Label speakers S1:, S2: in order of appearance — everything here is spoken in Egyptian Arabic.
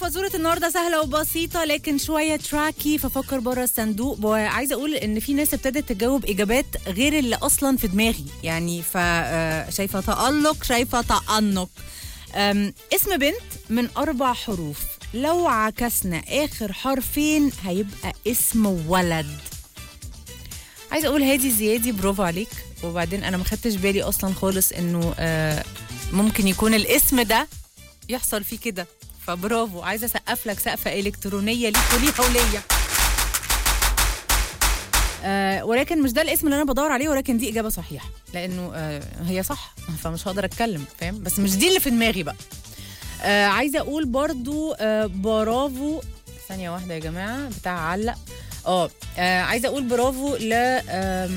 S1: فزورة النهارده سهلة وبسيطة لكن شوية تراكي ففكر بره الصندوق وعايزة أقول إن في ناس ابتدت تجاوب إجابات غير اللي أصلا في دماغي يعني فشايفة تألق شايفة تأنق أم، اسم بنت من أربع حروف لو عكسنا آخر حرفين هيبقى اسم ولد عايزة أقول هادي زيادي برافو عليك وبعدين أنا ما خدتش بالي أصلا خالص إنه آه، ممكن يكون الاسم ده يحصل فيه كده فبرافو عايزه اسقف لك سقفه الكترونيه ليك وليها وليا آه ولكن مش ده الاسم اللي انا بدور عليه ولكن دي اجابه صحيحه لانه آه هي صح فمش هقدر اتكلم فاهم بس مش دي اللي في دماغي بقى آه عايزه اقول برضو آه برافو ثانيه واحده يا جماعه بتاع علق اه آه، عايزه اقول برافو ل آم،